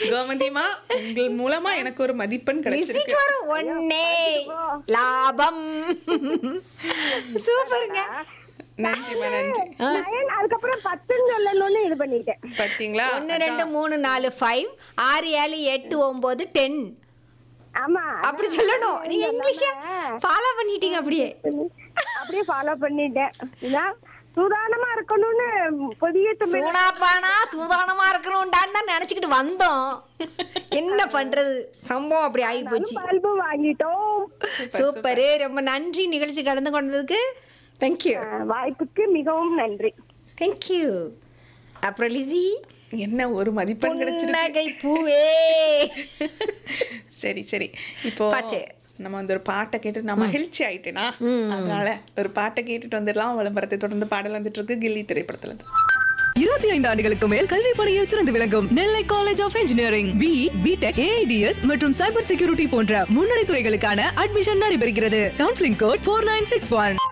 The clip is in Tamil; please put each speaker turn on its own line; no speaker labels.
கோமதிமா உங்கள் மூலமா எனக்கு ஒரு மதிப்பெண் கிடைச்சிருக்கு
லிசிக்கு வரும் ஒன்னே லாபம் சூப்பருங்க
நன்றிமா நன்றி
நயன் அதுக்கப்புறம் பத்துன்னு சொல்லணும்னு இது பண்ணிட்டேன்
பாத்தீங்களா
ஒன்னு ரெண்டு மூணு நாலு ஃபைவ் ஆறு ஏழு எட்டு ஒன்பது டென்
ஆமா
அப்படி சொல்லணும் நீங்க இங்கிலீஷ ஃபாலோ பண்ணிட்டீங்க அப்படியே
அப்படியே ஃபாலோ பண்ணிட்டேன் இதான் சூதானமா இருக்கணும்னு புதிய தமிழ்
சூடாப்பானா சூதானமா இருக்கணும்டான்னு தான் நினைச்சுக்கிட்டு வந்தோம் என்ன பண்றது சம்பவம் அப்படி ஆகி போச்சு
பல்பு வாங்கிட்டோம்
சூப்பரு ரொம்ப நன்றி நிகழ்ச்சி கலந்து கொண்டதுக்கு தேங்க்யூ
அஹ், வாய்ப்புக்கு மிகவும் நன்றி
தேங்க்யூ அப்புறம் லிசி
என்ன ஒரு மதிப்பெண் கிடைச்சிருக்கு
புன்னகை பூவே
சரி சரி இப்போ
பாட்டு.
நம்ம வந்து ஒரு பாட்டை கேட்டு நான் மகிழ்ச்சி ஆயிட்டேனா அதனால ஒரு பாட்டை கேட்டுட்டு வந்துடலாம் விளம்பரத்தை தொடர்ந்து பாடல் வந்துட்டு இருக்கு கில்லி திரைப்படத்துல இருந்து
இருபத்தி ஐந்து ஆண்டுகளுக்கு மேல் கல்வி பணியில் சிறந்து விளங்கும் Nellai college of engineering B BTech AIDS மற்றும் சைபர் செக்யூரிட்டி போன்ற முன்னணி துறைகளுக்கான அட்மிஷன் நடைபெறுகிறது counselling code four nine six one